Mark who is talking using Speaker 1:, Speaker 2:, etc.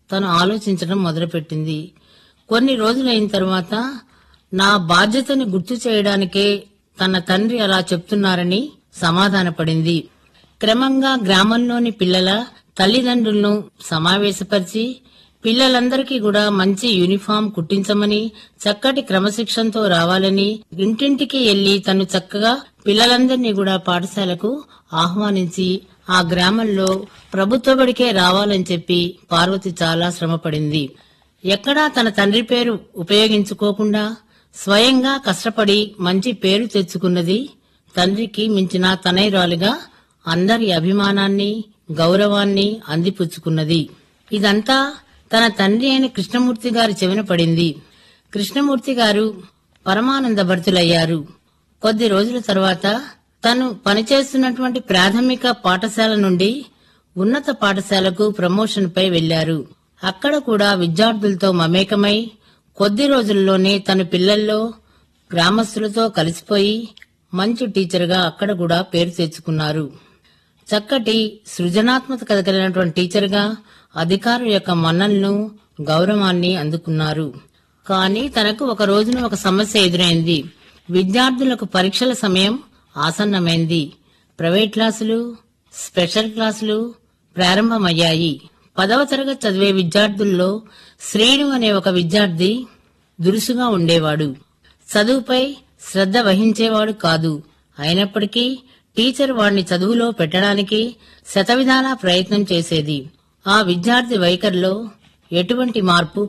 Speaker 1: తను ఆలోచించడం మొదలుపెట్టింది కొన్ని రోజులైన తర్వాత నా బాధ్యతని గుర్తు చేయడానికే తన తండ్రి అలా చెప్తున్నారని సమాధానపడింది క్రమంగా గ్రామంలోని పిల్లల తల్లిదండ్రులను సమావేశపరిచి పిల్లలందరికీ కూడా మంచి యూనిఫామ్ కుట్టించమని చక్కటి క్రమశిక్షణతో రావాలని ఇంటింటికి వెళ్లి తను చక్కగా పిల్లలందరినీ కూడా పాఠశాలకు ఆహ్వానించి ఆ గ్రామంలో ప్రభుత్వ బడికే రావాలని చెప్పి పార్వతి చాలా శ్రమపడింది ఎక్కడా తన తండ్రి పేరు ఉపయోగించుకోకుండా స్వయంగా కష్టపడి మంచి పేరు తెచ్చుకున్నది తండ్రికి మించిన తనయురాలుగా అందరి అభిమానాన్ని గౌరవాన్ని అందిపుచ్చుకున్నది ఇదంతా తన తండ్రి అయిన కృష్ణమూర్తి గారి చెవిన పడింది కృష్ణమూర్తి గారు పరమానంద భర్తులయ్యారు కొద్ది రోజుల తర్వాత తను పనిచేస్తున్నటువంటి ప్రాథమిక పాఠశాల నుండి ఉన్నత పాఠశాలకు ప్రమోషన్ పై వెళ్లారు అక్కడ కూడా విద్యార్థులతో మమేకమై కొద్ది రోజుల్లోనే తన పిల్లల్లో గ్రామస్తులతో కలిసిపోయి మంచి టీచర్గా అక్కడ కూడా పేరు తెచ్చుకున్నారు చక్కటి సృజనాత్మకత కలిగినటువంటి టీచర్గా అధికారుల యొక్క మన్నలను గౌరవాన్ని అందుకున్నారు కానీ తనకు ఒక రోజున ఒక సమస్య ఎదురైంది విద్యార్థులకు పరీక్షల సమయం ఆసన్నమైంది ప్రైవేట్ క్లాసులు స్పెషల్ క్లాసులు ప్రారంభమయ్యాయి పదవ తరగతి చదివే విద్యార్థుల్లో శ్రేణు అనే ఒక విద్యార్థి దురుసుగా ఉండేవాడు చదువుపై శ్రద్ధ వహించేవాడు కాదు అయినప్పటికీ టీచర్ వాణ్ణి చదువులో పెట్టడానికి శతవిధాలా ప్రయత్నం చేసేది ఆ విద్యార్థి వైఖరిలో ఎటువంటి మార్పు